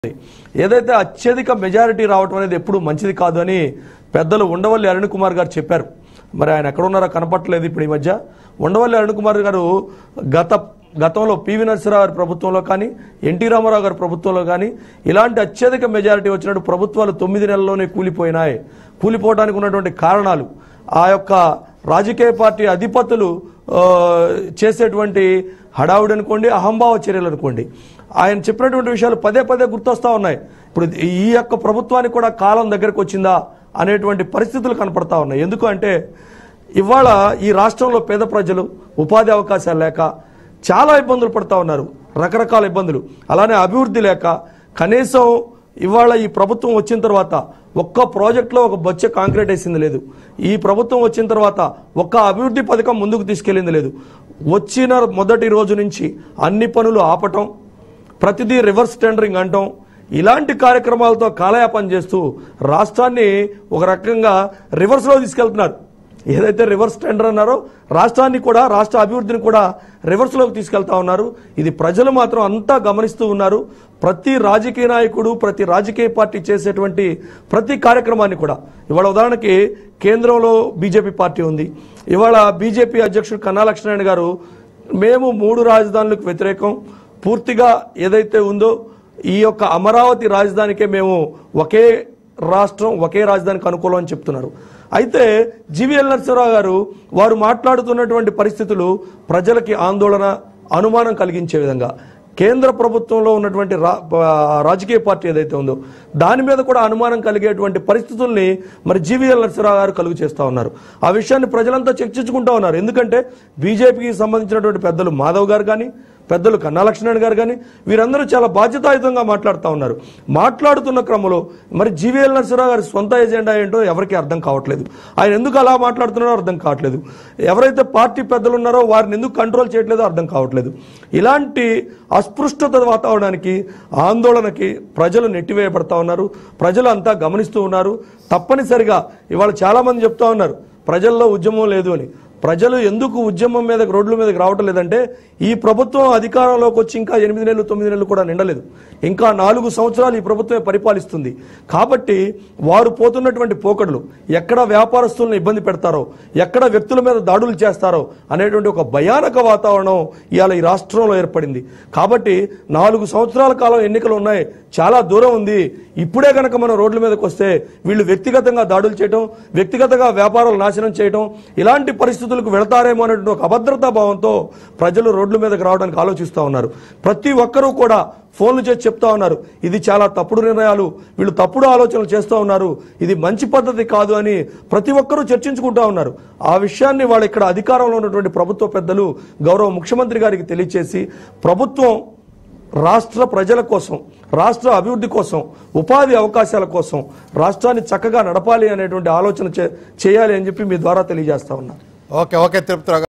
ఏదైతే అత్యధిక మెజారిటీ రావటం అనేది ఎప్పుడు మంచిది కాదు అని పెద్దలు ఉండవల్లి అరుణ్ కుమార్ గారు చెప్పారు మరి ఆయన ఎక్కడ ఉన్నారో కనపట్టలేదు ఇప్పుడు ఈ మధ్య ఉండవల్లి అరుణ్ కుమార్ గారు గత గతంలో పివి నరసింహరావు గారి ప్రభుత్వంలో కానీ ఎన్టీ రామారావు గారి ప్రభుత్వంలో కానీ ఇలాంటి అత్యధిక మెజారిటీ వచ్చినట్టు ప్రభుత్వాలు తొమ్మిది నెలల్లోనే కూలిపోయినాయి కూలిపోవడానికి ఉన్నటువంటి కారణాలు ఆ యొక్క రాజకీయ పార్టీ అధిపతులు ఆ, చేసేటువంటి హడావుడి అనుకోండి అహంభావ చర్యలు అనుకోండి ఆయన చెప్పినటువంటి విషయాలు పదే పదే గుర్తొస్తా ఉన్నాయి ఇప్పుడు ఈ యొక్క ప్రభుత్వానికి కూడా కాలం దగ్గరకు వచ్చిందా అనేటువంటి పరిస్థితులు కనపడతా ఉన్నాయి ఎందుకు అంటే ఇవాళ ఈ రాష్ట్రంలో పేద ప్రజలు ఉపాధి అవకాశాలు లేక చాలా ఇబ్బందులు పడతా ఉన్నారు రకరకాల ఇబ్బందులు అలానే అభివృద్ధి లేక కనీసం ఇవాళ ఈ ప్రభుత్వం వచ్చిన తర్వాత ఒక్క ప్రాజెక్టులో ఒక బొచ్చ కాంక్రీట్ వేసింది లేదు ఈ ప్రభుత్వం వచ్చిన తర్వాత ఒక్క అభివృద్ధి పథకం ముందుకు తీసుకెళ్ళింది లేదు వచ్చిన మొదటి రోజు నుంచి అన్ని పనులు ఆపటం ప్రతిదీ రివర్స్ టెండరింగ్ అంటాం ఇలాంటి కార్యక్రమాలతో కాలయాపన చేస్తూ రాష్ట్రాన్ని ఒక రకంగా రివర్స్లో తీసుకెళ్తున్నారు ఏదైతే రివర్స్ టెండర్ అన్నారో రాష్ట్రాన్ని కూడా రాష్ట్ర అభివృద్ధిని కూడా రివర్స్లోకి తీసుకెళ్తా ఉన్నారు ఇది ప్రజలు మాత్రం అంతా గమనిస్తూ ఉన్నారు ప్రతి రాజకీయ నాయకుడు ప్రతి రాజకీయ పార్టీ చేసేటువంటి ప్రతి కార్యక్రమాన్ని కూడా ఇవాళ ఉదాహరణకి కేంద్రంలో బీజేపీ పార్టీ ఉంది ఇవాళ బీజేపీ అధ్యక్షుడు కన్నా లక్ష్మణ్ గారు మేము మూడు రాజధానులకు వ్యతిరేకం పూర్తిగా ఏదైతే ఉందో ఈ యొక్క అమరావతి రాజధానికే మేము ఒకే రాష్ట్రం ఒకే రాజధానికి అనుకూలం అని చెప్తున్నారు అయితే జీవీఎల్ నరసింహరావు గారు వారు మాట్లాడుతున్నటువంటి పరిస్థితులు ప్రజలకి ఆందోళన అనుమానం కలిగించే విధంగా కేంద్ర ప్రభుత్వంలో ఉన్నటువంటి రా ఆ, రాజకీయ పార్టీ ఏదైతే ఉందో దాని మీద కూడా అనుమానం కలిగేటువంటి పరిస్థితుల్ని మరి జీవీఎల్ నరసింహరావు గారు కలుగు చేస్తూ ఉన్నారు ఆ విషయాన్ని ప్రజలంతా చర్చించుకుంటూ ఉన్నారు ఎందుకంటే బీజేపీకి సంబంధించినటువంటి పెద్దలు మాధవ్ గారు కానీ పెద్దలు కన్నా లక్ష్మణ్ గారు కానీ వీరందరూ చాలా బాధ్యతాయుతంగా మాట్లాడుతూ ఉన్నారు మాట్లాడుతున్న క్రమంలో మరి జీవీఎల్ నరసింహరావు గారి సొంత ఎజెండా ఏంటో ఎవరికీ అర్థం కావట్లేదు ఆయన ఎందుకు అలా మాట్లాడుతున్నారో అర్థం కావట్లేదు ఎవరైతే పార్టీ పెద్దలు ఉన్నారో వారిని ఎందుకు కంట్రోల్ చేయట్లేదో అర్థం కావట్లేదు ఇలాంటి అస్పృష్టత వాతావరణానికి ఆందోళనకి ప్రజలు నెట్టివేయబడతా ఉన్నారు ప్రజలు అంతా గమనిస్తూ ఉన్నారు తప్పనిసరిగా ఇవాళ చాలామంది చెప్తా ఉన్నారు ప్రజల్లో ఉద్యమం లేదు అని ప్రజలు ఎందుకు ఉద్యమం మీద రోడ్ల మీదకి రావటం లేదంటే ఈ ప్రభుత్వం అధికారంలోకి వచ్చి ఇంకా ఎనిమిది నెలలు తొమ్మిది నెలలు కూడా నిండలేదు ఇంకా నాలుగు సంవత్సరాలు ఈ ప్రభుత్వమే పరిపాలిస్తుంది కాబట్టి వారు పోతున్నటువంటి పోకడలు ఎక్కడ వ్యాపారస్తులను ఇబ్బంది పెడతారో ఎక్కడ వ్యక్తుల మీద దాడులు చేస్తారో అనేటువంటి ఒక భయానక వాతావరణం ఇవాళ ఈ రాష్ట్రంలో ఏర్పడింది కాబట్టి నాలుగు సంవత్సరాల కాలం ఎన్నికలు ఉన్నాయి చాలా దూరం ఉంది ఇప్పుడే కనుక మనం రోడ్ల మీదకి వస్తే వీళ్ళు వ్యక్తిగతంగా దాడులు చేయటం వ్యక్తిగతంగా వ్యాపారాలు నాశనం చేయటం ఇలాంటి పరిస్థితులకు వెళతారేమో అనేటువంటి ఒక అభద్రతా భావంతో ప్రజలు రోడ్ల మీదకి రావడానికి ఆలోచిస్తూ ఉన్నారు ప్రతి ఒక్కరూ కూడా ఫోన్లు చేసి చెప్తా ఉన్నారు ఇది చాలా తప్పుడు నిర్ణయాలు వీళ్ళు తప్పుడు ఆలోచనలు చేస్తూ ఉన్నారు ఇది మంచి పద్ధతి కాదు అని ప్రతి ఒక్కరూ చర్చించుకుంటా ఉన్నారు ఆ విషయాన్ని వాళ్ళు ఇక్కడ అధికారంలో ఉన్నటువంటి ప్రభుత్వ పెద్దలు గౌరవ ముఖ్యమంత్రి గారికి తెలియచేసి ప్రభుత్వం రాష్ట్ర ప్రజల కోసం రాష్ట్ర అభివృద్ధి కోసం ఉపాధి అవకాశాల కోసం రాష్ట్రాన్ని చక్కగా నడపాలి అనేటువంటి ఆలోచన చే- చేయాలి అని చెప్పి మీ ద్వారా తెలియజేస్తా ఉన్నా ఓకే ఓకే తిరుపతిరావు గారు